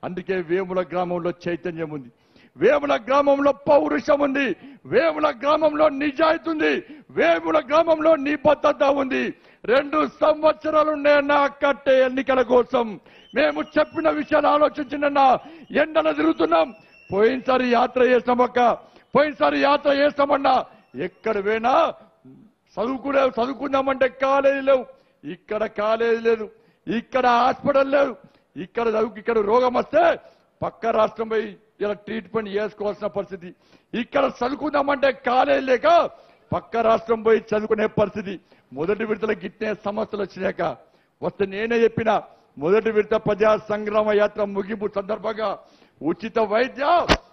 అందుకే వేముల గ్రామంలో చైతన్యం ఉంది వేముల గ్రామంలో పౌరుషం ఉంది వేముల గ్రామంలో నిజాయితీ ఉంది వేముల గ్రామంలో నిబద్ధత ఉంది రెండు సంవత్సరాలు ఉన్నాయన్న కట్టే ఎన్నికల కోసం మేము చెప్పిన విషయాలు ఆలోచించిన ఎండలు తిరుగుతున్నాం పోయినసారి యాత్ర చేస్తామక్క పోయినసారి యాత్ర చేస్తామన్నా ఎక్కడ పోయినా చదువుకునే చదువుకుందామంటే కాలేజీ లేవు ఇక్కడ కాలేజీ లేదు ఇక్కడ హాస్పిటల్ లేదు ఇక్కడ చదువుకు ఇక్కడ రోగం వస్తే పక్క రాష్ట్రం పోయి ఇలా ట్రీట్మెంట్ చేసుకోవాల్సిన పరిస్థితి ఇక్కడ చదువుకుందామంటే కాలేజీ లేక పక్క రాష్ట్రం పోయి చదువుకునే పరిస్థితి మొదటి విడతల గిట్టే సమస్యలు వచ్చినాక వస్తే నేనే చెప్పిన మొదటి విడత ప్రజా సంగ్రామ యాత్ర ముగింపు సందర్భంగా ఉచిత వైద్య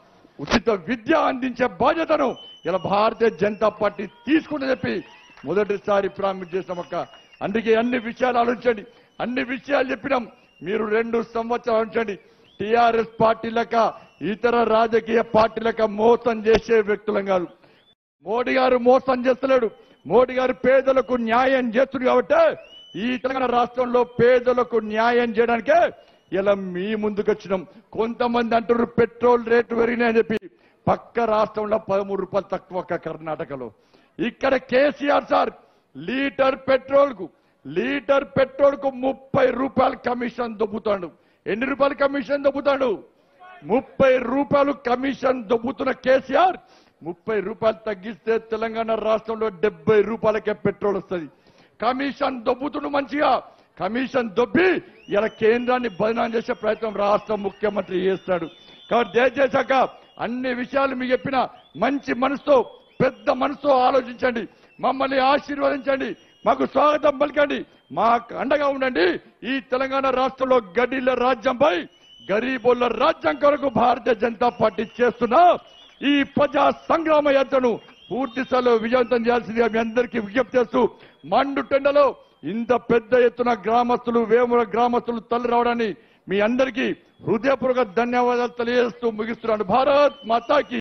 ఉచిత విద్య అందించే బాధ్యతను ఇలా భారతీయ జనతా పార్టీ తీసుకుని చెప్పి మొదటిసారి ప్రారంభం చేసామక్క అందుకే అన్ని విషయాలు ఆలోచించండి అన్ని విషయాలు చెప్పినాం మీరు రెండు సంవత్సరాలు ఉంచండి టిఆర్ఎస్ పార్టీలక ఇతర రాజకీయ పార్టీలక మోసం చేసే వ్యక్తులం కాదు మోడీ గారు మోసం చేస్తలేడు మోడీ గారు పేదలకు న్యాయం చేస్తుంది కాబట్టి ఈ తెలంగాణ రాష్ట్రంలో పేదలకు న్యాయం చేయడానికే ఇలా మీ ముందుకు వచ్చినాం కొంతమంది అంటారు పెట్రోల్ రేటు పెరిగినాయని చెప్పి పక్క రాష్ట్రంలో పదమూడు రూపాయలు తక్కువ అక్క కర్ణాటకలో ఇక్కడ కేసీఆర్ సార్ లీటర్ పెట్రోల్ కు లీటర్ పెట్రోల్ కు ముప్పై రూపాయలు కమిషన్ దొబ్బుతాడు ఎన్ని రూపాయలు కమిషన్ దొబ్బుతాడు ముప్పై రూపాయలు కమిషన్ దొబ్బుతున్న కేసీఆర్ ముప్పై రూపాయలు తగ్గిస్తే తెలంగాణ రాష్ట్రంలో డెబ్బై రూపాయలకే పెట్రోల్ వస్తుంది కమిషన్ దొబ్బుతుండు మంచిగా కమిషన్ దొబ్బి ఇలా కేంద్రాన్ని బదనాం చేసే ప్రయత్నం రాష్ట్ర ముఖ్యమంత్రి చేస్తాడు కాబట్టి దయచేశాక అన్ని విషయాలు మీకు చెప్పిన మంచి మనసుతో పెద్ద మనసుతో ఆలోచించండి మమ్మల్ని ఆశీర్వదించండి మాకు స్వాగతం పలకండి మాకు అండగా ఉండండి ఈ తెలంగాణ రాష్ట్రంలో గడిల రాజ్యంపై గరీబుల రాజ్యం కొరకు భారతీయ జనతా పార్టీ చేస్తున్న ఈ ప్రజా సంగ్రామ యాత్రను పూర్తి స్థాయిలో విజయవంతం చేయాల్సిందిగా మీ అందరికీ విజ్ఞప్తి చేస్తూ మండు టెండలో ఇంత పెద్ద ఎత్తున గ్రామస్తులు వేముల గ్రామస్తులు తల్లి రావడాన్ని మీ అందరికీ హృదయపూర్వక ధన్యవాదాలు తెలియజేస్తూ ముగిస్తున్నాను భారత్ మాతాకి